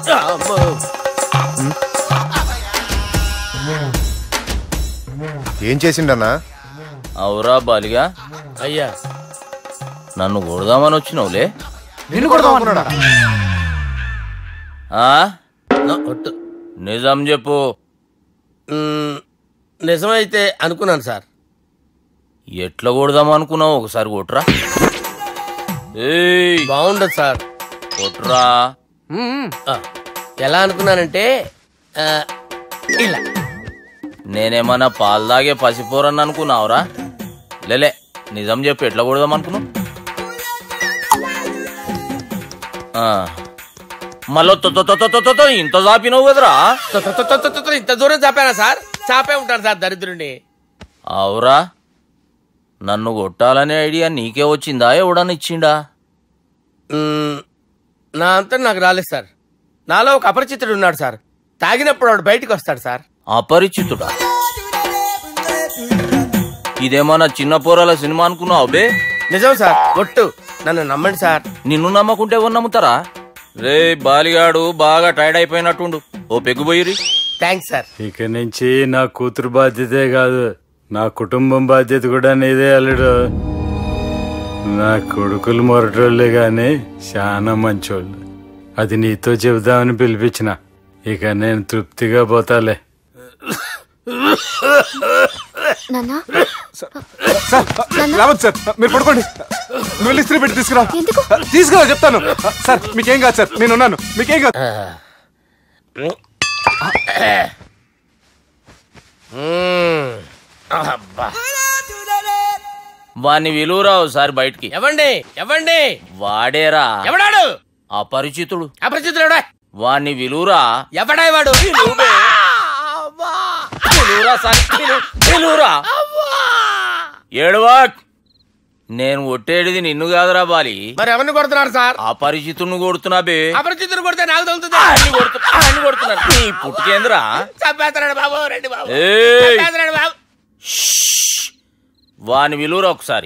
అమ్మో. ఏం చేసిండన్నా అవురా బాలిగా అయ్యా నన్ను కొడదామని వచ్చినావులే నిన్ను కొడదాం అనుకున్నాడా ఆ నా ఒట్టు. నిజం చెప్పు మ్, నిజమైతే అనుకున్నాను సార్ ఎట్లా కొడదాం అనుకున్నావు ఒకసారి కొట్రా ఏయ్ బాగుండదు సార్ కొట్రా ఆ, ఎలా అనుకున్నానంటే ఆ, ఇలా నేనేమన్నా పాలు తాగే పసిపోరని అనుకున్నావురా లేలే నిజం చెప్పు ఎట్లా కొడదాం అనుకున్నావు ఆ. మళ్ళీ తొ- తొ- తొ- తొ- తొ- తొ- తొ ఇంత చాపినావు కదరా తొ- తొ- తొ- తొ- తొ- తొ- ఇంత దూరం చాపానా సార్ చాపే ఉంటాను సార్ దరిద్రుడిని అవురా నన్ను కొట్టాలనే ఐడియా నీకే వచ్చిందా ఎవడన్నా ఇచ్చిండా మ్, నా అంతా నాకు రాలేదు సార్ నాలో ఒక అపరిచితుడు ఉన్నాడు సార్ తాగినప్పుడు వాడు బయటికి వస్తాడు సార్ అపరిచితుడా ఇదేమన్నా చిన్న పోరాల సినిమా అనుకున్నావు బే నిజం సార్ ఒట్టు నన్ను నమ్మండి సార్ నిన్ను నమ్మకుంటే ఎవరు నమ్ముతారా రే బాలిగాడు బాగా టైర్డ్ అయిపోయినట్టుండు ఓ పెగ్గుబోయిరి థ్యాంక్స్ సార్ ఇక నుంచి నా కూతురు బాధ్యతే కాదు నా కుటుంబం బాధ్యత కూడా నీదే అల్లుడు నా కొడుకులు మొరటోళ్ళే గాని చాలా మంచోళ్ళు అది నీతో చెబుదామని పిలిపించిన ఇక నేను తృప్తిగా పోతాలే నాన్న సార్ రావద్దు సార్ మీరు పడుకోండి నువ్వు వెళ్ళి ఇస్త్రీ పెట్టి తీసుకురా ఎందుకు? తీసుకురా చెప్తాను సార్ మీకేం కాదు సార్ నేను ఉన్నాను మీకేం కాదు మ్, అబ్బా. వాణ్ణి విలువరా ఒకసారి బయటికి ఎవండి ఎవండి వాడేరా ఎవడాడు అపరిచితుడు అపరిచితుడు ఎవడా వాణ్ణి విలువరా ఎవడా వాడు విలువరా సాని, విలు- విలువరా ఏడవా నేను ఒట్టేడిది నిన్ను కాదురా బాలి మరి ఎవరిని కొడుతున్నారు సార్ అపరిచితుడిని కొడుతున్నా బే అపరిచితుడు కొడితే నాకు తగులుతుంది ఆయన్ని కొడుతున్నా ఆయన్ని కొడుతున్నా నీ పుట్టుకేంద్రా చంపేస్తున్నాడు బాబు రండి బాబు ఏయ్ చంపేస్తున్నాడు బాబు వాని విలువరా ఒకసారి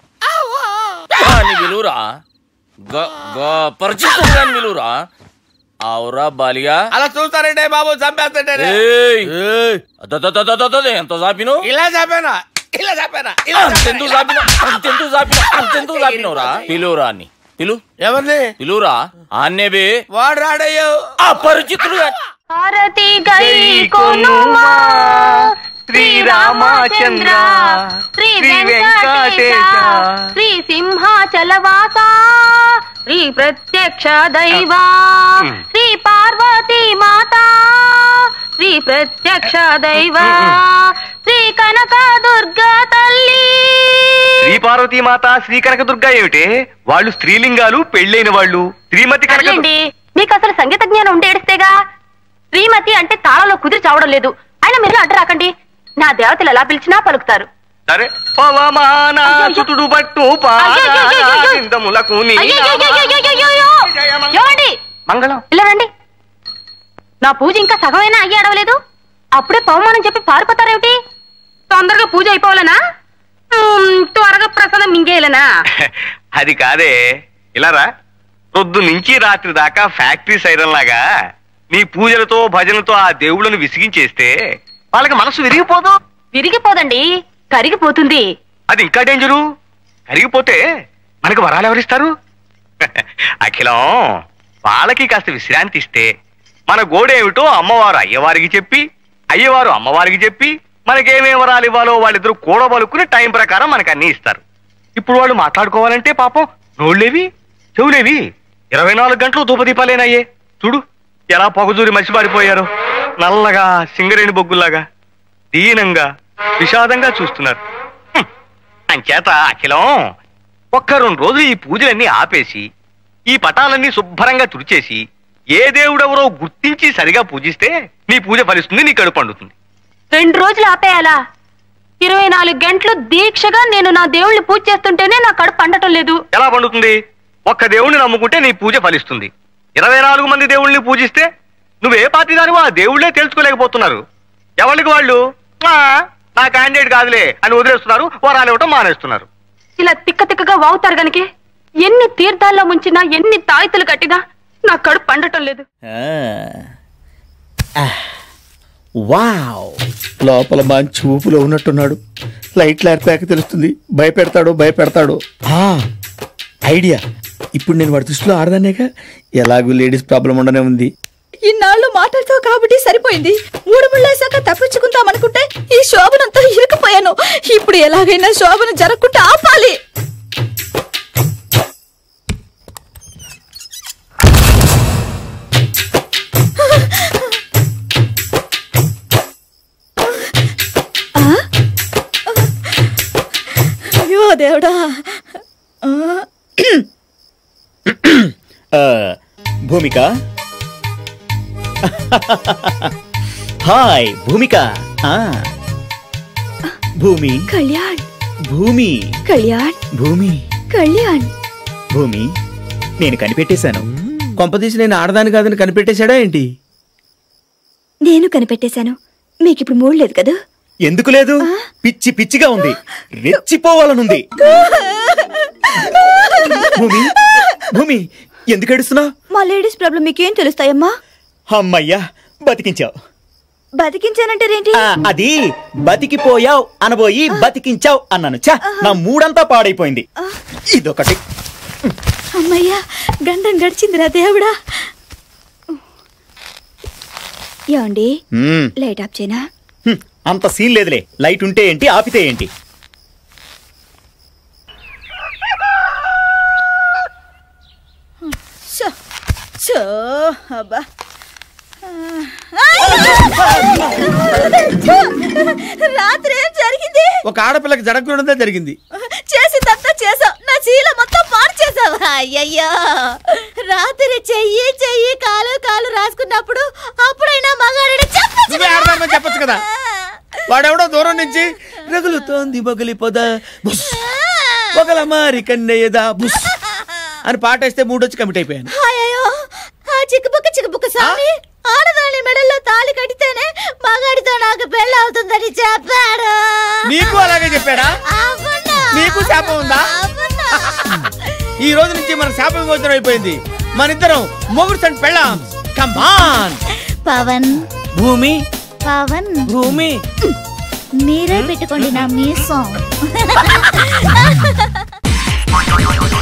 వాని విలువరా గ- గ- పరిచితుడు గాని విలువరా అవురా బాలిగా అలా చూస్తారంటే బాబు చంపేస్తాడే ఏయ్ అదదదదదదద, ఎంత చాపిను ఇలా చంపానా ఇలా చంపానా ఇలా అంతెందుకు చాపిన అంతెందుకు చాపిన అంతెందుకు చాపినవురా పిలువురా అని పిలు ఎవరిని పిలువురా ఆన్నే బే వాడు రాడయ్యో అపరిచితుడు గాని హారతి గై కొనుమా శ్రీ రామచంద్ర శ్రీ వెంకటేశ శ్రీ సింహాచలవాస శ్రీ ప్రత్యక్ష దైవా శ్రీ పార్వతీ మాత శ్రీ ప్రత్యక్ష దైవా శ్రీ కనక దుర్గా తల్లి శ్రీ పార్వతీ మాత శ్రీ కనకదుర్గ ఏమిటే వాళ్ళు స్త్రీలింగాలు పెళ్ళైన వాళ్ళు శ్రీమతి కనక సర్లేండి మీకు అసలు సంగీత జ్ఞానం ఉంటే ఏడిస్తేగా శ్రీమతి అంటే తాళంలో కుదిరి చావడం లేదు అయినా మీరు అడ్డు రాకండి నా దేవతలు ఎలా పిలిచినా పలుకుతారు సరే పవమాన అయ్యయ్యో. సుతుడు పట్టు అయ్యయ్యయ్యయ్యయ్యో. పాదములకు నీ అయ్యయ్యయ్యయ్యయ్యయ్యో! ఏమండి మంగళం ఇలా రండి నా పూజ ఇంకా సగమైనా అయ్యి అడవలేదు అప్పుడే పవమానం చెప్పి పారిపోతారేమిటి తొందరగా పూజ అయిపోవాలనా మ్మ్, త్వరగా ప్రసాదం మింగేయాలనా అది కాదే ఇలారా పొద్దు నుంచి రాత్రి దాకా ఫ్యాక్టరీ సైరన్ లాగా నీ పూజలతో భజనతో ఆ దేవుళ్ళను విసిగించేస్తే వాళ్ళకి మనసు విరిగిపోదు విరిగిపోదండి కరిగిపోతుంది అది ఇంకా డేంజరు కరిగిపోతే మనకు వరాలు ఎవరిస్తారు అఖిలం వాళ్ళకి కాస్త విశ్రాంతి ఇస్తే మన గోడేమిటో అమ్మవారు అయ్యవారికి చెప్పి అయ్యవారు అమ్మవారికి చెప్పి మనకేమేం వరాలు ఇవ్వాలో వాళ్ళిద్దరూ కూడబలుకుని టైం ప్రకారం మనకు అన్ని ఇస్తారు ఇప్పుడు వాళ్ళు మాట్లాడుకోవాలంటే పాపం నోళ్ళేవి చెవులేవి ఇరవై నాలుగు గంటలు ధూపదీపాలేనయ్యే చూడు ఎలా పొగజూరి మసిపారిపోయారు నల్లగా సింగరేణి బొగ్గుల్లాగా దీనంగా విషాదంగా చూస్తున్నారు హ్మ్. అంచేత అఖిలం ఒక్క రెండు రోజులు ఈ పూజలన్నీ ఆపేసి ఈ పటాలన్నీ శుభ్రంగా తుడిచేసి ఏ దేవుడెవరో గుర్తించి సరిగా పూజిస్తే నీ పూజ ఫలిస్తుంది నీ కడుపు పండుతుంది రెండు రోజులు ఆపేయాలా ఇరవై నాలుగు గంటలు దీక్షగా నేను నా దేవుళ్ళని పూజ చేస్తుంటేనే నా కడుపు పండటం లేదు ఎలా పండుతుంది ఒక్క దేవుణ్ణి నమ్ముకుంటే నీ పూజ ఫలిస్తుంది ఇరవై నాలుగు మంది దేవుళ్ళని పూజిస్తే నువ్వే పార్టీదానివో ఆ దేవుళ్ళే తెలుసుకోలేకపోతున్నారు ఎవరికి వాళ్ళు "ఆ, నా క్యాండిడేట్ కాదులే అని వదిలేస్తున్నారు వరాలు ఇవ్వటం మానేస్తున్నారు ఇలా తిక్క తిక్కగా వాగుతారు గనకే ఎన్ని తీర్థాల్లో ముంచినా ఎన్ని తాయితులు కట్టినా నా కడుపు పండటం లేదు వావ్ లోపల మంచి ఊపులో ఉన్నట్టున్నాడు లైట్లు ఏర్పాక తెలుస్తుంది భయపెడతాడు భయపెడతాడు ఆ, ఐడియా ఇప్పుడు నేను వాడి దృష్టిలో ఆడదానేగా ఎలాగూ లేడీస్ ప్రాబ్లం ఉండనే ఉంది ఇన్నాళ్ళు మాటలతో కాబట్టి సరిపోయింది మూడు ముళ్ళేశాక తప్పించుకుందాం అనుకుంటే ఈ శోభనంతా ఇరుక్కుపోయాను ఇప్పుడు ఎలాగైనా శోభను జరగకుండా ఆపాలి ఆ? అయ్యో దేవుడా ఆ. ఆ, భూమిక హాయ్ భూమిక ఆ. భూమి కళ్యాణ్ భూమి కళ్యాణ్ భూమి కళ్యాణ్ భూమి నేను కనిపెట్టేశాను కొంపదీసి నేను ఆడదాని కాదని కనిపెట్టేశాడా ఏంటి నేను కనిపెట్టేశాను మీకు ఇప్పుడు మూడు లేదు కదా ఎందుకు లేదు పిచ్చి పిచ్చిగా ఉంది రెచ్చిపోవాలనుంది భూమి భూమి ఎందుకు ఏడుస్తున్నావు మా లేడీస్ ప్రాబ్లం మీకేం తెలుస్తాయమ్మా అమ్మయ్యా బతికించావు బతికించానంటారేంటి ఆ, అది బతికిపోయావు అనబోయి బతికించావు అన్నాను చా నా మూడంతా పాడైపోయింది ఇదొకటి అమ్మయ్యా గండం గడిచిందిరా దేవుడా ఏమండి మ్మ్. లైట్ ఆఫ్ చేయనా హ్మ్, అంత సీన్ లేదులే లైట్ ఉంటే ఏంటి ఆపితే ఏంటి షో షో అబ్బా రాత్రి ఏం జరిగింది ఒక ఆడపిల్లకి జరగకూడదే జరిగింది చేసిందంతా చేసావు నా చీల మొత్తం పాడు చేసావు అయ్యయ్యో రాత్రి చెయ్యి చెయ్యి కాలు కాలు రాసుకున్నప్పుడు అప్పుడైనా మగాడిని చెప్పచ్చు నువ్వే ఆడదామని చెప్పొచ్చు కదా వాడెవడో దూరం నుంచి రగులుతోంది బొగలి పొద బుస్ బొగల మారి కన్నయ్యదా బుస్ అని పాటేస్తే మూడొచ్చి కమిట్ అయిపోయాను అయ్యో ఆ చిక్కుబుక్క చిక్కుబుక్క స్వామి ఆడదాని మెడల్లో తాళి కడితేనే మగాడితో నాకు పెళ్ళి అవుతుందని చెప్పాడు నీకు అలాగే చెప్పాడా అవునా? నీకు శాపం ఉందా అవునా? ఈ రోజు నుంచి మన శాప విమోచనం అయిపోయింది మన ఇద్దరం మొగుడు అండ్ పెళ్ళాం కమాన్ పవన్ భూమి పవన్ భూమి మీరే పెట్టుకోండి నా మీసం